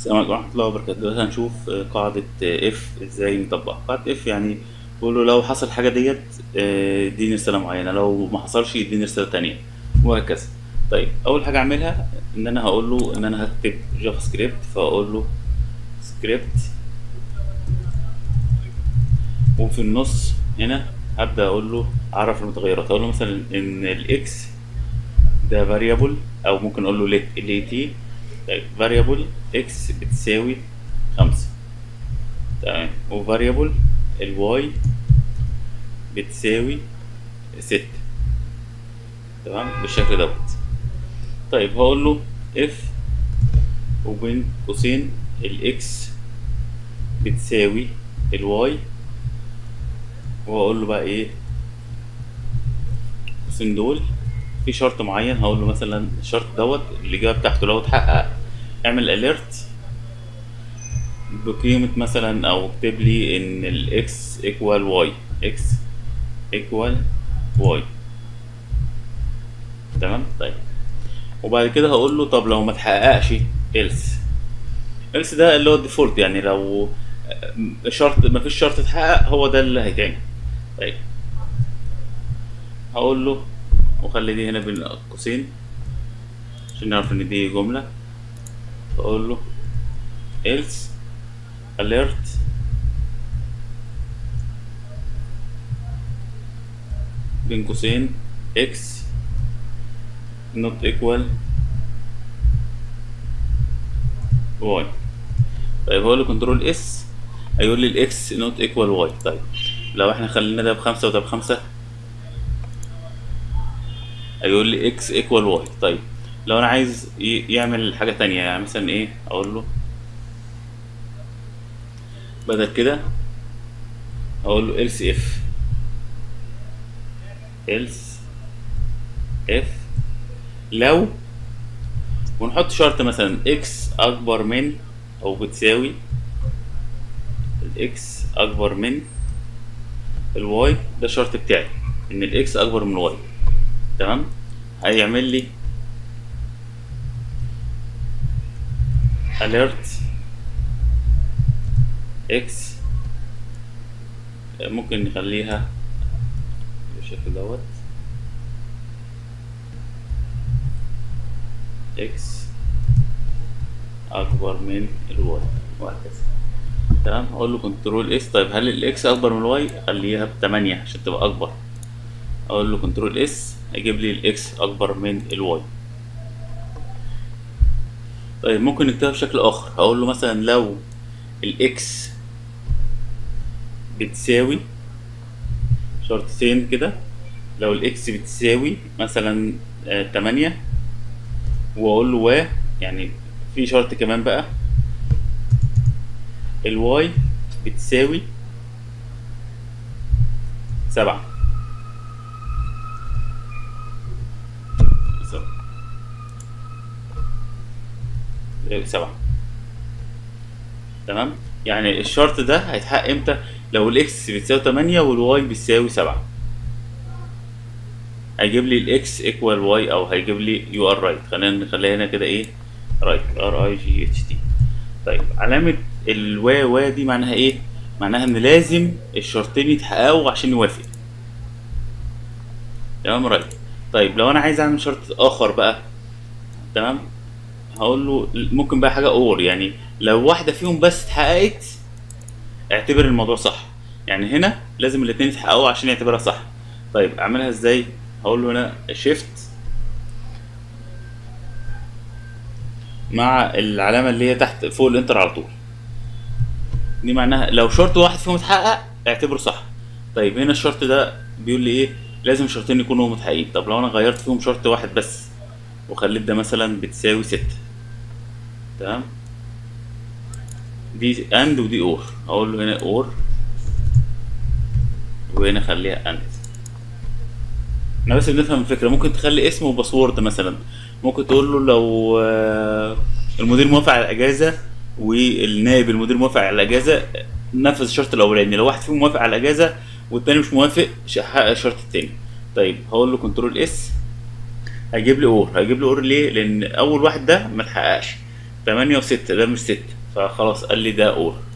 السلام عليكم ورحمة الله وبركاته دلوقتي هنشوف آه، قاعدة اف ازاي نطبقها قاعدة اف يعني بقول له لو حصل حاجة ديت آه، اديني رسالة معينة لو ما حصلش يديني رسالة تانية وهكذا طيب أول حاجة أعملها إن أنا هقول له إن أنا هكتب جافا سكريبت فأقول له سكريبت وفي النص هنا هبدأ أقول له أعرف المتغيرات أقول له مثلا إن الإكس ده فاريبل او ممكن اقول له ليت ال تي طيب فاريبل اكس بتساوي خمسة تمام وفاريبل الواي بتساوي ستة تمام بالشكل دوت طيب هقول له اف وبين قوسين الاكس بتساوي الواي وهقول له بقى ايه القوسين دول في شرط معين هقول له مثلا الشرط دوت الاجابه بتاعته لو اتحقق اعمل اليرت بقيمه مثلا او اكتب لي ان الاكس ايكوال واي اكس ايكوال واي تمام طيب وبعد كده هقول له طب لو ما اتحققش else else ده اللي هو الديفولت يعني لو شرط ما فيش شرط اتحقق هو ده اللي هيتعمل طيب هقول له وخلي دي هنا بين قوسين عشان نعرف ان دي جملة اقول له else alert بين قوسين x not equal y طيب هقول له كنترول اس هيقول لي الاكس نوت ايكوال واي طيب لو احنا خلينا ده بخمسة وده بخمسة هيقول لي اكس ايكوال واي طيب لو انا عايز ي- يعمل حاجة تانية يعني مثلا ايه اقول له بدل كده اقول له else if else if لو ونحط شرط مثلا x اكبر من او بتساوي الاكس اكبر من الواي ده الشرط بتاعي ان الاكس اكبر من الواي تمام هيعمل لي alert x ممكن نخليها بالشكل دوت x اكبر من الواي وهكذا تمام اقول له كنترول اس طيب هل الاكس اكبر من الواي خليها بتمانية عشان تبقى اكبر اقول له كنترول اس هيجيب لي الاكس اكبر من الواي طيب ممكن نكتبها بشكل اخر هقول له مثلا لو الاكس بتساوي شرطتين كده لو الاكس بتساوي مثلا آه، تمانية واقول له و يعني في شرط كمان بقى الواي بتساوي سبعة سبعة بتساوي سبعة تمام يعني الشرط ده هيتحقق امتى لو الاكس بتساوي تمانية والواي بتساوي سبعة هيجيب لي الاكس ايكوال واي او هيجيب لي يو ار رايت خلينا نخليها هنا كده ايه رايت ار اي جي اتش تي طيب علامة الوا وا دي معناها ايه؟ معناها ان لازم الشرطين يتحققوا عشان يوافق تمام رايت طيب لو انا عايز اعمل شرط اخر بقى تمام هقول له ممكن بقى حاجة اور يعني لو واحدة فيهم بس اتحققت اعتبر الموضوع صح يعني هنا لازم الاتنين يتحققوا عشان يعتبرها صح طيب اعملها ازاي هقول له هنا شيفت مع العلامة اللي هي تحت فوق الانتر على طول دي معناها لو شرط واحد فيهم اتحقق اعتبره صح طيب هنا الشرط ده بيقول لي ايه لازم شرطين يكونوا متحققين طب لو انا غيرت فيهم شرط واحد بس وخليت ده مثلا بتساوي ستة تمام دي اند ودي اور اقول له هنا اور وهنا خليها اند احنا بس بنفهم الفكره ممكن تخلي اسم وباسورد مثلا ممكن تقول له لو آه، المدير موافق على الاجازه والنائب المدير موافق على الاجازه نفذ الشرط الاولاني لو واحد فيهم موافق على الاجازه والتاني مش موافق ش- حقق الشرط التاني طيب هقول له كنترول اس هيجيب لي اور هيجيب لي اور ليه لان اول واحد ده ما اتحققش تمانية وستة ده مش ستة فخلاص قال لي ده اور